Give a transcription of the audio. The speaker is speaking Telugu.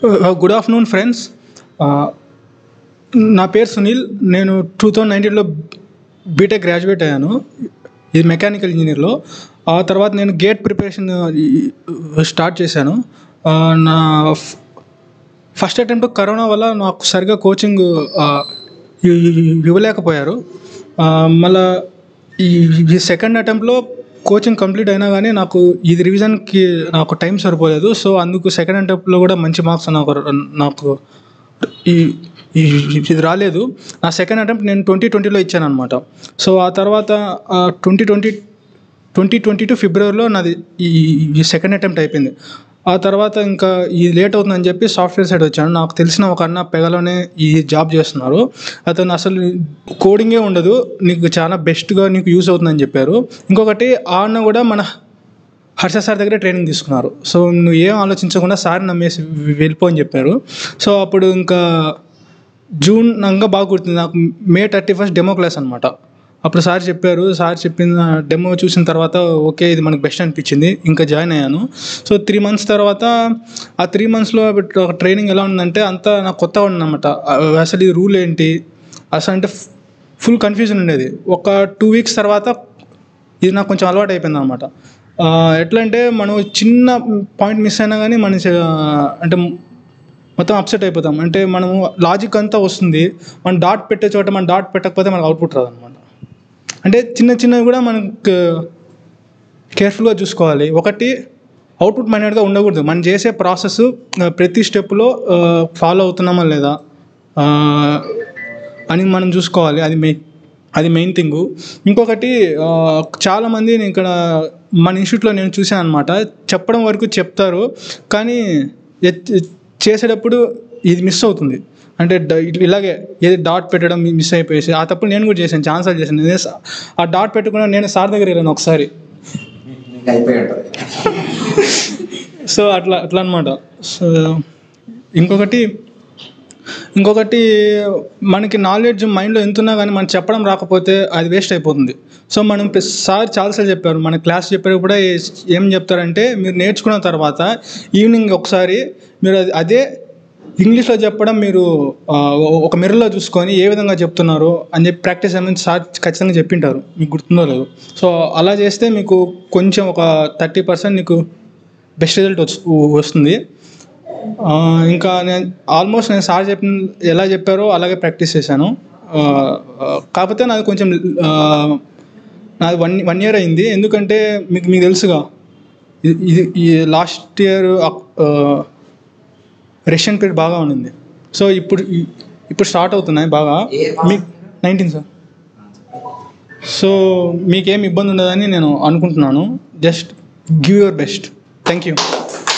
గుడ్ ఆఫ్టర్నూన్ ఫ్రెండ్స్ నా పేరు సునీల్ నేను టూ థౌజండ్ నైన్టీన్లో బీటెక్ గ్రాడ్యుయేట్ అయ్యాను ఇది మెకానికల్ ఇంజనీర్లో ఆ తర్వాత నేను గేట్ ప్రిపరేషన్ స్టార్ట్ చేశాను ఆ, నా ఫ్- ఫస్ట్ అటెంప్ట్ కరోనా వల్ల నాకు సరిగా కోచింగ్ ఆ, ఇ- ఇ- ఇవ్వలేకపోయారు ఆ, మళ్ళా ఈ ఈ సెకండ్ అటెంప్ట్లో కోచింగ్ కంప్లీట్ అయినా కానీ నాకు ఇది రివిజన్కి నాకు టైం సరిపోలేదు సో అందుకు సెకండ్ అటెంప్ట్లో కూడా మంచి మార్క్స్ నాకు నాకు ఈ ఈ ఇది రాలేదు నా సెకండ్ అటెంప్ట్ నేను ట్వంటీ ట్వంటీలో ఇచ్చాను అనమాట సో ఆ తర్వాత twenty twenty twenty twenty two ఫిబ్రవరిలో నాది ఈ ఈ సెకండ్ అటెంప్ట్ అయిపోయింది ఆ తర్వాత ఇంకా ఇది లేట్ అవుతుందని చెప్పి సాఫ్ట్వేర్ సైడ్ వచ్చాను నాకు తెలిసిన ఒక అన్న పెగలోనే ఈ జాబ్ చేస్తున్నారు అతను అసలు కోడింగే ఉండదు నీకు చాలా బెస్ట్గా నీకు యూస్ అవుతుందని చెప్పారు ఇంకొకటి ఆ అన్న కూడా మన హర్ష సార్ దగ్గరే ట్రైనింగ్ తీసుకున్నారు సో నువ్వు ఏం ఆలోచించకుండా సార్ నమ్మేసి వెళ్ళిపో అని చెప్పారు సో అప్పుడు ఇంకా జూన్ ఇంకా బాగా గుర్తుంది నాకు May thirty first demo class అనమాట అప్పుడు సార్ చెప్పారు సార్ చెప్పిన డెమో చూసిన తర్వాత ఓకే ఇది మనకు బెస్ట్ అనిపించింది ఇంకా జాయిన్ అయ్యాను సో త్రీ మంత్స్ తర్వాత ఆ త్రీ మంత్స్లో ఒక ట్రైనింగ్ ఎలా ఉందంటే అంతా నాకు కొత్తగా ఉందన్నమాట అసలు ఈ రూల్ ఏంటి అసలు అంటే ఫుల్ కన్ఫ్యూజన్ ఉండేది ఒక టూ వీక్స్ తర్వాత ఇది నాకు కొంచెం అలవాటు అయిపోయింది అనమాట ఎట్లా అంటే మనం చిన్న పాయింట్ మిస్ అయినా కానీ మన అంటే మొత్తం అప్సెట్ అయిపోతాం అంటే మనము లాజిక్ అంతా వస్తుంది మనం డాట్ పెట్టే చోట మనం డాట్ పెట్టకపోతే మనకు అవుట్పుట్ రాదు అనమాట అంటే చిన్న చిన్నవి కూడా మనకు కేర్ఫుల్గా చూసుకోవాలి ఒకటి అవుట్పుట్ మైనర్గా ఉండకూడదు మనం చేసే ప్రాసెస్ ప్రతి స్టెప్లో ఫాలో అవుతున్నామా లేదా ఆ, అని మనం చూసుకోవాలి అది మెయిన్ అది మెయిన్ థింగ్ ఇంకొకటి ఆ, చాలామంది నేను ఇక్కడ మన ఇన్స్టిట్యూట్లో నేను చూశాను అనమాట చెప్పడం వరకు చెప్తారు కానీ ఎత్- చేసేటప్పుడు ఇది మిస్ అవుతుంది అంటే డ- ఇట్లా ఇలాగే ఏది డాట్ పెట్టడం మిస్ అయిపోయేసి ఆ తప్పులు నేను కూడా చేశాను ఛాన్సాలు చేశాను నేనే సా- ఆ డాట్ పెట్టుకున్నా నేను సార్ దగ్గర వెళ్ళాను ఒకసారి నీకు అయిపోయి ఉంటుంది సో అట్లా అట్లా అనమాట సో ఇంకొకటి ఇంకొకటి మనకి నాలెడ్జ్ మైండ్లో ఎంత ఉన్నా కానీ మనం చెప్పడం రాకపోతే అది వేస్ట్ అయిపోతుంది సో మనం పె- సార్ చాలాసార్లు చెప్పారు మన క్లాస్ చెప్పేటప్పుడు కూడా ఏ- ఏం చెప్తారంటే మీరు నేర్చుకున్న తర్వాత ఈవినింగ్ ఒకసారి మీరు అది అదే ఇంగ్లీష్లో చెప్పడం మీరు ఆ, ఒ- ఒక మిర్రర్లో చూసుకొని ఏ విధంగా చెప్తున్నారు అని చెప్పి ప్రాక్టీస్ ఏమైనా సార్ ఖచ్చితంగా చెప్పింటారు మీకు గుర్తుందో లేదు సో అలా చేస్తే మీకు కొంచెం ఒక థర్టీ పర్సెంట్ నీకు బెస్ట్ రిజల్ట్ వస్తుంది ఆ, ఇంకా నేను ఆల్మోస్ట్ నేను సార్ చెప్పిన ఎలా చెప్పారో అలాగే ప్రాక్టీస్ చేశాను ఆ, ఆ, కాకపోతే నాది కొంచెం ఆ, నాది వన్ వన్ ఇయర్ అయింది ఎందుకంటే మీకు మీకు తెలుసుగా ఇది- ఇది ఈ లాస్ట్ ఇయర్ రష్యన్ పీరియడ్ బాగా ఉండింది సో ఇప్పుడు ఈ- ఇప్పుడు స్టార్ట్ అవుతున్నాయి బాగా ఏ మీ నైన్టీన్ సార్ సో మీకేం ఇబ్బంది ఉండదని నేను అనుకుంటున్నాను just give your best thank you